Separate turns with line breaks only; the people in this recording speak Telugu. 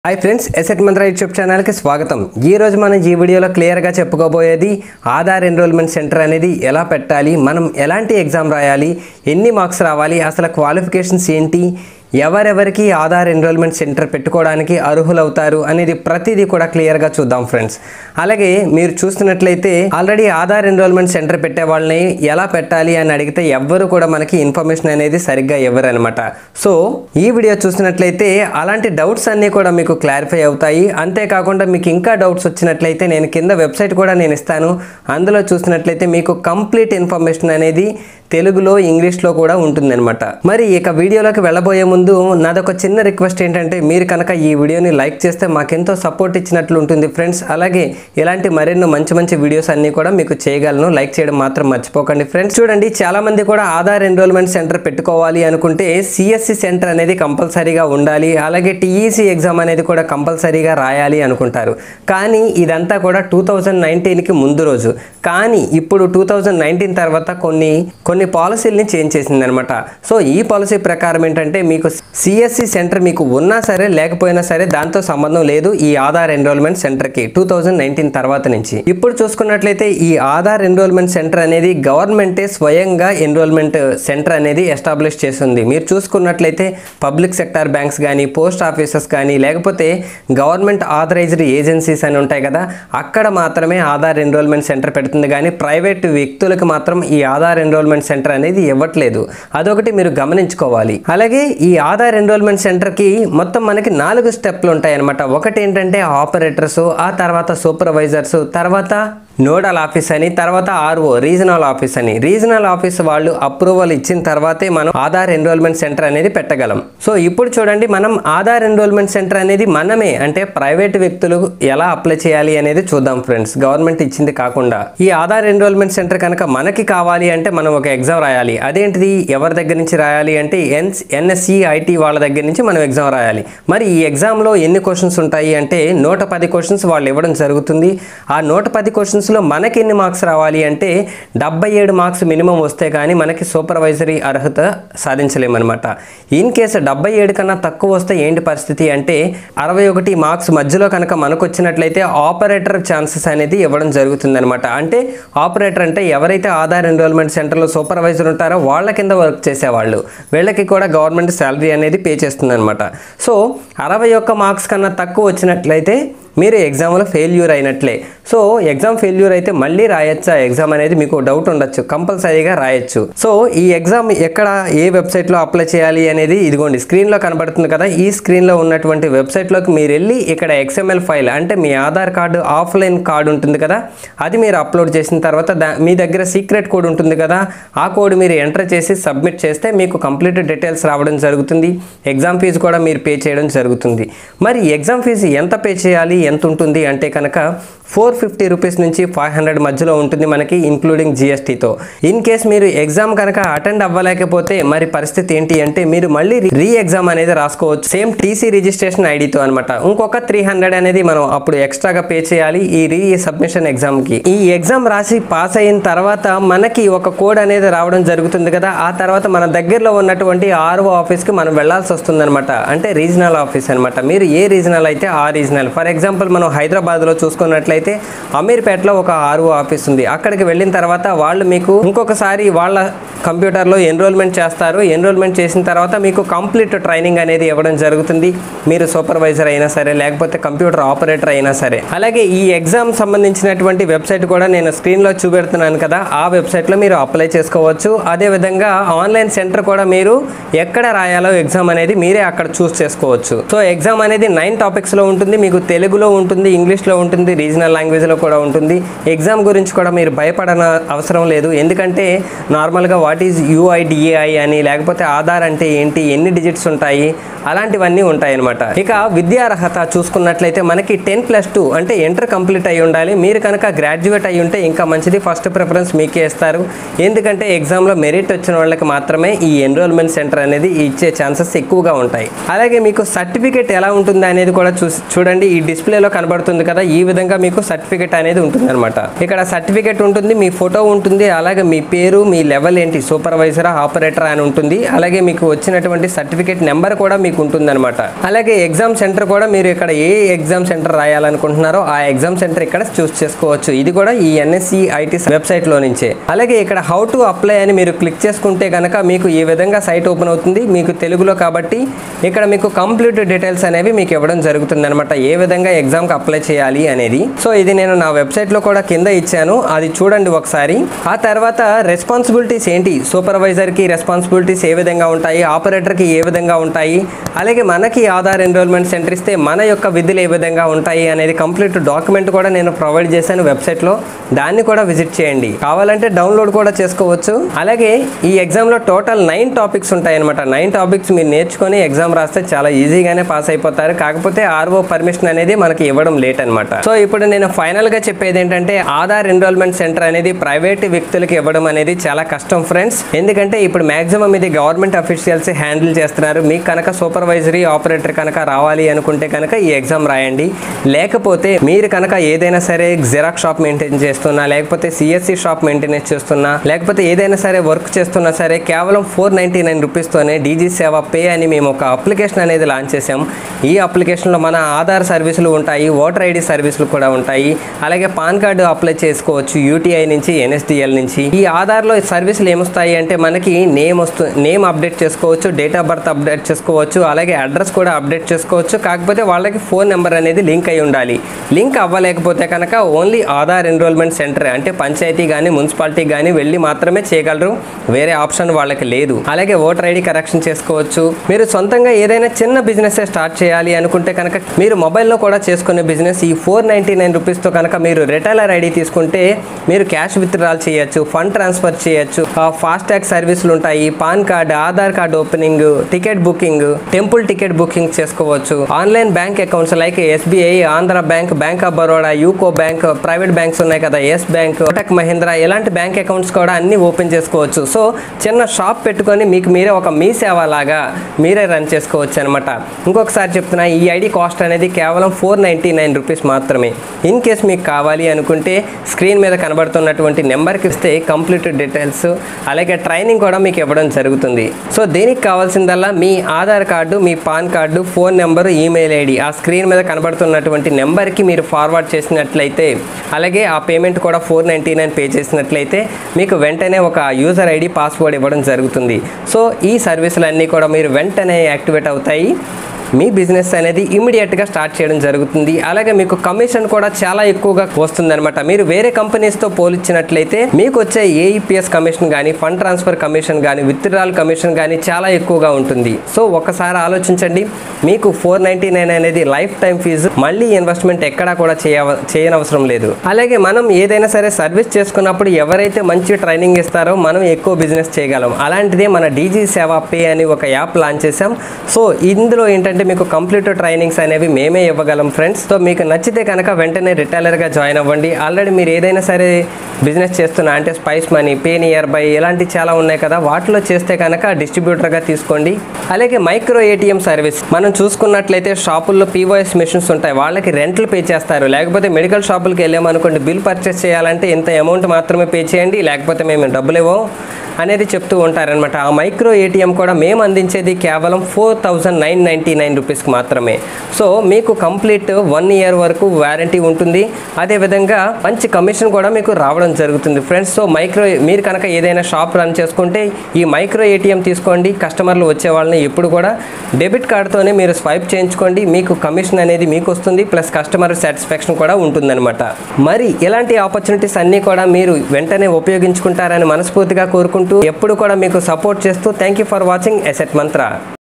hi friends Asset Mantra YouTube ఛానల్కి స్వాగతం ఈ రోజు మనం ఈ వీడియోలో క్లియర్గా చెప్పుకోబోయేది ఆధార్ ఎన్రోల్మెంట్ సెంటర్ అనేది ఎలా పెట్టాలి మనం ఎలాంటి ఎగ్జామ్ రాయాలి ఎన్ని మార్క్స్ రావాలి అసలు క్వాలిఫికేషన్స్ ఏంటి ఎవరెవరికి ఆధార్ ఎన్రోల్మెంట్ సెంటర్ పెట్టుకోవడానికి అర్హులవుతారు అనేది ప్రతిదీ కూడా క్లియర్గా చూద్దాం ఫ్రెండ్స్ అలాగే మీరు చూస్తున్నట్లయితే ఆల్రెడీ ఆధార్ ఎన్రోల్మెంట్ సెంటర్ పెట్టే వాళ్ళని ఎలా పెట్టాలి అని అడిగితే ఎవ్వరు కూడా మనకి ఇన్ఫర్మేషన్ అనేది సరిగ్గా ఇవ్వరు అనమాట సో ఈ వీడియో చూసినట్లయితే అలాంటి డౌట్స్ అన్నీ కూడా మీకు క్లారిఫై అవుతాయి అంతేకాకుండా మీకు ఇంకా డౌట్స్ వచ్చినట్లయితే నేను కింద వెబ్సైట్ కూడా నేను ఇస్తాను అందులో చూసినట్లయితే మీకు కంప్లీట్ ఇన్ఫర్మేషన్ అనేది తెలుగులో ఇంగ్లీష్లో కూడా ఉంటుందన్నమాట మరి ఇక వీడియోలోకి వెళ్ళబోయే ముందు నాదొక చిన్న రిక్వెస్ట్ ఏంటంటే మీరు కనుక ఈ వీడియోని లైక్ చేస్తే మాకెంతో సపోర్ట్ ఇచ్చినట్లు ఉంటుంది ఫ్రెండ్స్ అలాగే ఇలాంటి మరెన్నో మంచి మంచి వీడియోస్ అన్నీ కూడా మీకు చేయగలను లైక్ చేయడం మాత్రం మర్చిపోకండి ఫ్రెండ్స్ చూడండి చాలా మంది కూడా ఆధార్ ఎన్రోల్మెంట్ సెంటర్ పెట్టుకోవాలి అనుకుంటే సిఎస్సి సెంటర్ అనేది కంపల్సరీగా ఉండాలి అలాగే టీఈసీ ఎగ్జామ్ అనేది కూడా కంపల్సరీగా రాయాలి అనుకుంటారు కానీ ఇదంతా కూడా టూ థౌజండ్ నైన్టీన్కి ముందు రోజు కానీ ఇప్పుడు టూ థౌజండ్ నైన్టీన్ తర్వాత కొన్ని కొన్ని పాలసీలని చేంజ్ చేసింది అనమాట సో ఈ పాలసీ ప్రకారం ఏంటంటే మీకు సిఎస్సి సెంటర్ మీకు ఉన్నా సరే లేకపోయినా సరే దాంతో సంబంధం లేదు ఈ ఆధార్ ఎన్రోల్మెంట్ సెంటర్కి టూ థౌజండ్ నైన్టీన్ తర్వాత నుంచి ఇప్పుడు చూసుకున్నట్లయితే ఈ ఆధార్ ఎన్రోల్మెంట్ సెంటర్ అనేది గవర్నమెంటే స్వయంగా ఎన్రోల్మెంట్ సెంటర్ అనేది ఎస్టాబ్లిష్ చేస్తుంది మీరు చూసుకున్నట్లయితే పబ్లిక్ సెక్టార్ బ్యాంక్స్ కానీ పోస్ట్ ఆఫీసెస్ కానీ లేకపోతే గవర్నమెంట్ ఆథరైజ్డ్ ఏజెన్సీస్ అని ఉంటాయి కదా అక్కడ మాత్రమే ఆధార్ ఎన్రోల్మెంట్ సెంటర్ పెడుతుంది కానీ ప్రైవేట్ వ్యక్తులకు మాత్రం ఈ ఆధార్ ఎన్రోల్మెంట్ సెంటర్ అనేది ఇవ్వట్లేదు అదొకటి మీరు గమనించుకోవాలి అలాగే ఈ ఆధార్ ఎన్రోల్మెంట్ సెంటర్కి మొత్తం మనకి నాలుగు స్టెప్లు ఉంటాయి అనమాట ఒకటి ఏంటంటే ఆపరేటర్స్ ఆ తర్వాత సూపర్వైజర్స్ తర్వాత నోడల్ ఆఫీస్ అని తర్వాత ఆర్ఓ రీజనల్ ఆఫీస్ అని రీజనల్ ఆఫీస్ వాళ్ళు అప్రూవల్ ఇచ్చిన తర్వాతే మనం ఆధార్ ఎన్రోల్మెంట్ సెంటర్ అనేది పెట్టగలం సో ఇప్పుడు చూడండి మనం ఆధార్ ఎన్రోల్మెంట్ సెంటర్ అనేది మనమే అంటే ప్రైవేట్ వ్యక్తులు ఎలా అప్లై చేయాలి అనేది చూద్దాం ఫ్రెండ్స్ గవర్నమెంట్ ఇచ్చింది కాకుండా ఈ ఆధార్ ఎన్రోల్మెంట్ సెంటర్ కనుక మనకి కావాలి అంటే మనం ఒక ఎగ్జామ్ రాయాలి అదేంటిది ఎవరి దగ్గర నుంచి రాయాలి అంటే ఎన్స్ ఎన్ఎస్సి ఐటీ వాళ్ళ దగ్గర నుంచి మనం ఎగ్జామ్ రాయాలి మరి ఈ ఎగ్జామ్లో ఎన్ని క్వశ్చన్స్ ఉంటాయి అంటే నూట పది క్వశ్చన్స్ వాళ్ళు ఇవ్వడం జరుగుతుంది ఆ నూట పది క్వశ్చన్స్లో మనకి ఎన్ని మార్క్స్ రావాలి అంటే డెబ్బై ఏడు మార్క్స్ మినిమం వస్తే కానీ మనకి సూపర్వైజరీ అర్హత సాధించలేమన్నమాట ఇన్ కేసు డెబ్బై ఏడు కన్నా తక్కువ వస్తే ఏంటి పరిస్థితి అంటే అరవై ఒకటి మార్క్స్ మధ్యలో కనుక మనకు వచ్చినట్లయితే ఆపరేటర్ ఛాన్సెస్ అనేది ఇవ్వడం జరుగుతుందన్నమాట అంటే ఆపరేటర్ అంటే ఎవరైతే ఆధార్ ఎన్రోల్మెంట్ సెంటర్లో సూపర్వైజర్ ఉంటారో వాళ్ళ కింద వర్క్ చేసేవాళ్ళు వీళ్ళకి కూడా గవర్నమెంట్ శాలరీ అనేది పే చేస్తుందన్నమాట సో అరవై ఒక్క మార్క్స్ కన్నా తక్కువ వచ్చినట్లయితే మీరు ఎగ్జామ్లో ఫెయిల్యూర్ అయినట్లే సో ఎగ్జామ్ ఫెయిల్యూర్ అయితే మళ్ళీ రాయొచ్చా ఎగ్జామ్ అనేది మీకు డౌట్ ఉండొచ్చు కంపల్సరీగా రాయొచ్చు సో ఈ ఎగ్జామ్ ఎక్కడ ఏ వెబ్సైట్లో అప్లై చేయాలి అనేది ఇదిగోండి స్క్రీన్లో కనబడుతుంది కదా ఈ స్క్రీన్లో ఉన్నటువంటి వెబ్సైట్లోకి మీరు వెళ్ళి ఇక్కడ ఎక్స్ఎంఎల్ ఫైల్ అంటే మీ ఆధార్ కార్డు ఆఫ్లైన్ కార్డు ఉంటుంది కదా అది మీరు అప్లోడ్ చేసిన తర్వాత దా మీ దగ్గర సీక్రెట్ కోడ్ ఉంటుంది కదా ఆ కోడ్ మీరు ఎంటర్ చేసి సబ్మిట్ చేస్తే మీకు కంప్లీట్ డీటెయిల్స్ రావడం జరుగుతుంది ఎగ్జామ్ ఫీజు కూడా మీరు పే చేయడం జరుగుతుంది మరి ఎగ్జామ్ ఫీజు ఎంత పే చేయాలి ఎంత ఉంటుంది అంటే కనుక ఫోర్ ఫిఫ్టీ రూపీస్ నుంచి ఫైవ్ హండ్రెడ్ మధ్యలో ఉంటుంది మనకి ఇంక్లూడింగ్ జిఎస్టీతో ఇన్ కేస్ మీరు ఎగ్జామ్ కనుక అటెండ్ అవ్వలేకపోతే మరి పరిస్థితి ఏంటి అంటే మీరు మళ్ళీ రీ ఎగ్జామ్ అనేది రాసుకోవచ్చు సేమ్ టీసీ రిజిస్ట్రేషన్ ఐడితో అనమాట ఇంకొక త్రీ హండ్రెడ్ అనేది మనం అప్పుడు ఎక్స్ట్రాగా పే చేయాలి ఈ రీ సబ్మిషన్ ఎగ్జామ్కి ఈ ఎగ్జామ్ రాసి పాస్ అయిన తర్వాత మనకి ఒక కోడ్ అనేది రావడం జరుగుతుంది కదా ఆ తర్వాత మన దగ్గరలో ఉన్నటువంటి ఆర్ఓ ఆఫీస్కి మనం వెళ్ళాల్సి వస్తుంది అనమాట అంటే రీజనల్ ఆఫీస్ అనమాట మీరు ఏ రీజనల్ అయితే ఆ రీజనల్ ఫర్ ఎగ్జాంపుల్ మనం హైదరాబాద్లో చూసుకున్నట్లయితే అమీర్పేటలో ఒక ఆర్ఓ ఆఫీస్ ఉంది అక్కడికి వెళ్ళిన తర్వాత వాళ్ళు మీకు ఇంకొకసారి వాళ్ళ కంప్యూటర్లో ఎన్రోల్మెంట్ చేస్తారు ఎన్రోల్మెంట్ చేసిన తర్వాత మీకు కంప్లీట్ ట్రైనింగ్ అనేది ఇవ్వడం జరుగుతుంది మీరు సూపర్వైజర్ అయినా సరే లేకపోతే కంప్యూటర్ ఆపరేటర్ అయినా సరే అలాగే ఈ ఎగ్జామ్ సంబంధించినటువంటి వెబ్సైట్ కూడా నేను స్క్రీన్లో చూపెడుతున్నాను కదా ఆ వెబ్సైట్లో మీరు అప్లై చేసుకోవచ్చు అదేవిధంగా ఆన్లైన్ సెంటర్ కూడా మీరు ఎక్కడ రాయాలో ఎగ్జామ్ అనేది మీరే అక్కడ చూస్ చేసుకోవచ్చు సో ఎగ్జామ్ అనేది నైన్ టాపిక్స్లో ఉంటుంది మీకు తెలుగులో ఉంటుంది ఇంగ్లీష్లో ఉంటుంది రీజనల్ లాంగ్వేజ్లో కూడా ఉంటుంది ఎగ్జామ్ గురించి కూడా మీరు భయపడన అవసరం లేదు ఎందుకంటే నార్మల్గా వాట్ ఈజ్ యూఐడిఏఐ అని లేకపోతే ఆధార్ అంటే ఏంటి ఎన్ని డిజిట్స్ ఉంటాయి అలాంటివన్నీ ఉంటాయి అనమాట ఇక విద్యార్హత చూసుకున్నట్లయితే మనకి టెన్ ప్లస్ టూ అంటే ఇంటర్ కంప్లీట్ అయి ఉండాలి మీరు కనుక గ్రాడ్యుయేట్ అయి ఉంటే ఇంకా మంచిది ఫస్ట్ ప్రిఫరెన్స్ మీకే ఇస్తారు ఎందుకంటే ఎగ్జామ్లో మెరిట్ వచ్చిన వాళ్ళకి మాత్రమే ఈ ఎన్రోల్మెంట్ సెంటర్ అనేది ఇచ్చే ఛాన్సెస్ ఎక్కువగా ఉంటాయి అలాగే మీకు సర్టిఫికేట్ ఎలా ఉంటుంది అనేది కూడా చూసి చూడండి ఈ డిస్ప్లే డిస్ప్లేలో కనబడుతుంది కదా ఈ విధంగా మీకు సర్టిఫికేట్ అనేది ఉంటుందన్నమాట ఇక్కడ సర్టిఫికేట్ ఉంటుంది మీ ఫోటో ఉంటుంది అలాగే మీ పేరు మీ లెవెల్ ఏంటి సూపర్వైజర్ ఆపరేటర్ అని ఉంటుంది అలాగే మీకు వచ్చినటువంటి సర్టిఫికేట్ నెంబర్ కూడా మీకు ఉంటుందన్నమాట అలాగే ఎగ్జామ్ సెంటర్ కూడా మీరు ఇక్కడ ఏ ఎగ్జామ్ సెంటర్ రాయాలనుకుంటున్నారో ఆ ఎగ్జామ్ సెంటర్ ఇక్కడ చూస్ చేసుకోవచ్చు ఇది కూడా ఈ ఎన్ఎస్సి ఐటీ వెబ్సైట్ లో నుంచే అలాగే ఇక్కడ హౌ టు అప్లై అని మీరు క్లిక్ చేసుకుంటే కనుక మీకు ఈ విధంగా సైట్ ఓపెన్ అవుతుంది మీకు తెలుగులో కాబట్టి ఇక్కడ మీకు కంప్లీట్ డీటెయిల్స్ అనేవి మీకు ఇవ్వడం జరుగుతుంది అనమాట ఏ విధంగా ఎగ్జామ్ కి అప్లై చేయాలి అనేది సో ఇది నేను నా వెబ్సైట్ లో కూడా కింద ఇచ్చాను అది చూడండి ఒకసారి ఆ తర్వాత రెస్పాన్సిబిలిటీస్ ఏంటి సూపర్వైజర్ కి రెస్పాన్సిబిలిటీస్ ఏ విధంగా ఉంటాయి ఆపరేటర్ కి ఏ విధంగా ఉంటాయి అలాగే మనకి ఆధార్ ఎన్రోల్మెంట్ సెంటర్ ఇస్తే మన యొక్క విధులు ఏ విధంగా ఉంటాయి అనేది కంప్లీట్ డాక్యుమెంట్ కూడా నేను ప్రొవైడ్ చేశాను వెబ్సైట్ లో దాన్ని కూడా విజిట్ చేయండి కావాలంటే డౌన్లోడ్ కూడా చేసుకోవచ్చు అలాగే ఈ ఎగ్జామ్ లో టోటల్ నైన్ టాపిక్స్ ఉంటాయి అనమాట నైన్ టాపిక్స్ మీరు నేర్చుకొని ఎగ్జామ్ రాస్తే చాలా ఈజీగానే పాస్ అయిపోతారు కాకపోతే ఆర్ఓ పర్మిషన్ అనేది మనకి ఇవ్వడం లేట్ అనమాట సో ఇప్పుడు నేను ఫైనల్ గా చెప్పేది ఏంటంటే ఆధార్ ఎన్రోల్మెంట్ సెంటర్ అనేది ప్రైవేట్ వ్యక్తులకు ఇవ్వడం అనేది చాలా కష్టం ఫ్రెండ్స్ ఎందుకంటే ఇప్పుడు మాక్సిమం ఇది గవర్నమెంట్ అఫీషియల్స్ హ్యాండిల్ చేస్తున్నారు మీకు కనుక సూపర్వైజరీ ఆపరేటర్ కనుక రావాలి అనుకుంటే కనుక ఈ ఎగ్జామ్ రాయండి లేకపోతే మీరు కనుక ఏదైనా సరే జిరాక్స్ షాప్ మెయింటైన్ చేస్తున్నా లేకపోతే సిఎస్సి షాప్ మెయింటెనెన్స్ చేస్తున్నా లేకపోతే ఏదైనా సరే వర్క్ చేస్తున్నా సరే కేవలం ఫోర్ నైంటీ నైన్ రూపీస్తోనే డీజీ సేవ పే అని మేము ఒక అప్లికేషన్ అనేది లాంచ్ చేసాం ఈ అప్లికేషన్లో మన ఆధార్ సర్వీసులు ఉంటాయి ఓటర్ ఐడి సర్వీసులు కూడా ఉంటాయి అలాగే పాన్ కార్డు అప్లై చేసుకోవచ్చు యూటీఐ నుంచి ఎన్ఎస్డిఎల్ నుంచి ఈ ఆధార్లో సర్వీసులు ఏమొస్తాయి అంటే మనకి నేమ్ వస్తు నేమ్ అప్డేట్ చేసుకోవచ్చు డేట్ ఆఫ్ బర్త్ అప్డేట్ చేసుకోవచ్చు అలాగే అడ్రస్ కూడా అప్డేట్ చేసుకోవచ్చు కాకపోతే వాళ్ళకి ఫోన్ నెంబర్ అనేది లింక్ అయి ఉండాలి లింక్ అవ్వలేకపోతే కనుక ఓన్లీ ఆధార్ ఎన్రోల్మెంట్ సెంటర్ అంటే పంచాయతీ కానీ మున్సిపాలిటీ కానీ వెళ్ళి మాత్రమే చేయగలరు వేరే ఆప్షన్ వాళ్ళకి లేదు అలాగే ఓటర్ ఐడి కరెక్షన్ చేసుకోవచ్చు మీరు సొంతంగా ఏదైనా చిన్న బిజినెస్ స్టార్ట్ చేయాలి అనుకుంటే కనుక మీరు మొబైల్లో కూడా చేసుకునే బిజినెస్ ఈ ఫోర్ నైంటీ నైన్ రూపీస్తో కనుక మీరు రిటైలర్ ఐడి తీసుకుంటే మీరు క్యాష్ విత్డ్రాల్ చేయొచ్చు ఫండ్ ట్రాన్స్ఫర్ చేయొచ్చు ఫాస్ట్ ట్యాగ్ సర్వీసులు ఉంటాయి PAN card Aadhaar card opening ticket booking temple ticket booking చేసుకోవచ్చు online bank accounts like SBI Andhra bank bank of Baroda UCO bank private banks ఉన్నాయి కదా ఎస్ బ్యాంక్ కోటక్ మహీంద్రా ఇలాంటి బ్యాంక్ అకౌంట్స్ కూడా అన్ని ఓపెన్ చేసుకోవచ్చు సో చిన్న షాప్ పెట్టుకొని మీకు మీరే ఒక మీ సేవ లాగా మీరే రన్ చేసుకోవచ్చు అనమాట ఇంకొకసారి చెప్తున్నా ఈ ఐడి కాస్ట్ అనేది కేవలం ఫోర్ నైంటీ నైన్ రూపీస్ మాత్రమే ఇన్ కేస్ మీకు కావాలి అనుకుంటే స్క్రీన్ మీద కనబడుతున్నటువంటి నెంబర్కి ఇస్తే కంప్లీట్ డీటెయిల్స్ అలాగే ట్రైనింగ్ కూడా మీకు ఇవ్వడం జరుగుతుంది సో దీనికి కావాల్సిందల్లా మీ ఆధార్ కార్డు మీ PAN card phone number email ID ఆ స్క్రీన్ మీద కనబడుతున్నటువంటి నెంబర్కి మీరు ఫార్వర్డ్ చేసినట్లయితే అలాగే ఆ పేమెంట్ కూడా ఫోర్ నైంటీ నైన్ పే చేసినట్లయితే మీకు వెంటనే ఒక యూజర్ ఐడి పాస్వర్డ్ ఇవ్వడం జరుగుతుంది సో ఈ సర్వీసులన్నీ కూడా మీరు వెంటనే యాక్టివేట్ అవుతాయి మీ బిజినెస్ అనేది ఇమీడియట్గా స్టార్ట్ చేయడం జరుగుతుంది అలాగే మీకు కమిషన్ కూడా చాలా ఎక్కువగా వస్తుందన్నమాట మీరు వేరే కంపెనీస్తో పోల్చినట్లయితే మీకు వచ్చే ఏఈపిఎస్ కమిషన్ కానీ ఫండ్ ట్రాన్స్ఫర్ కమిషన్ కానీ విత్డ్రాల్ కమిషన్ కానీ చాలా ఎక్కువగా ఉంటుంది సో ఒకసారి ఆలోచించండి మీకు ఫోర్ నైంటీ నైన్ అనేది లైఫ్ టైం ఫీజు మళ్ళీ ఇన్వెస్ట్మెంట్ ఎక్కడా కూడా చేయ చేయనవసరం లేదు అలాగే మనం ఏదైనా సరే సర్వీస్ చేసుకున్నప్పుడు ఎవరైతే మంచి ట్రైనింగ్ ఇస్తారో మనం ఎక్కువ బిజినెస్ చేయగలం అలాంటిదే మన డీజీ సేవా పే అని ఒక యాప్ లాంచ్ చేసాం సో ఇందులో ఏంటంటే మీకు కంప్లీట్ ట్రైనింగ్స్ అనేవి మేమే ఇవ్వగలం ఫ్రెండ్స్ సో మీకు నచ్చితే కనుక వెంటనే రిటైలర్గా జాయిన్ అవ్వండి ఆల్రెడీ మీరు ఏదైనా సరే బిజినెస్ చేస్తున్నా అంటే Spice Money PayNearby ఇలాంటి చాలా ఉన్నాయి కదా వాటిలో చేస్తే కనుక డిస్ట్రిబ్యూటర్గా తీసుకోండి అలాగే మైక్రో ఏటీఎం సర్వీస్ మనం చూసుకున్నట్లయితే షాపుల్లో పీఓఎస్ మిషన్స్ ఉంటాయి వాళ్ళకి రెంట్లు పే చేస్తారు లేకపోతే మెడికల్ షాపులకి వెళ్ళామనుకోండి బిల్ పర్చేస్ చేయాలంటే ఇంత అమౌంట్ మాత్రమే పే చేయండి లేకపోతే మేము డబ్బులు ఇవ్వం అనేది చెప్తూ ఉంటారనమాట ఆ మైక్రో ఏటీఎం కూడా మేము అందించేది కేవలం four thousand nine ninety nine రూపీస్కి మాత్రమే సో మీకు కంప్లీట్ వన్ ఇయర్ వరకు వారంటీ ఉంటుంది అదేవిధంగా మంచి కమిషన్ కూడా మీకు రావడం జరుగుతుంది ఫ్రెండ్స్ సో మైక్రో మీరు కనుక ఏదైనా షాప్ రన్ చేసుకుంటే ఈ మైక్రో ఏటీఎం తీసుకోండి కస్టమర్లు వచ్చే వాళ్ళని ఎప్పుడు కూడా డెబిట్ కార్డ్తోనే మీరు స్వైప్ చేయించుకోండి మీకు కమిషన్ అనేది మీకు వస్తుంది ప్లస్ కస్టమర్ సాటిస్ఫాక్షన్ కూడా ఉంటుందన్నమాట మరి ఇలాంటి ఆపర్చునిటీస్ అన్నీ కూడా మీరు వెంటనే ఉపయోగించుకుంటారని మనస్ఫూర్తిగా కోరుకుంటూ ఎప్పుడు కూడా మీకు సపోర్ట్ చేస్తూ thank you for watching Asset మంత్ర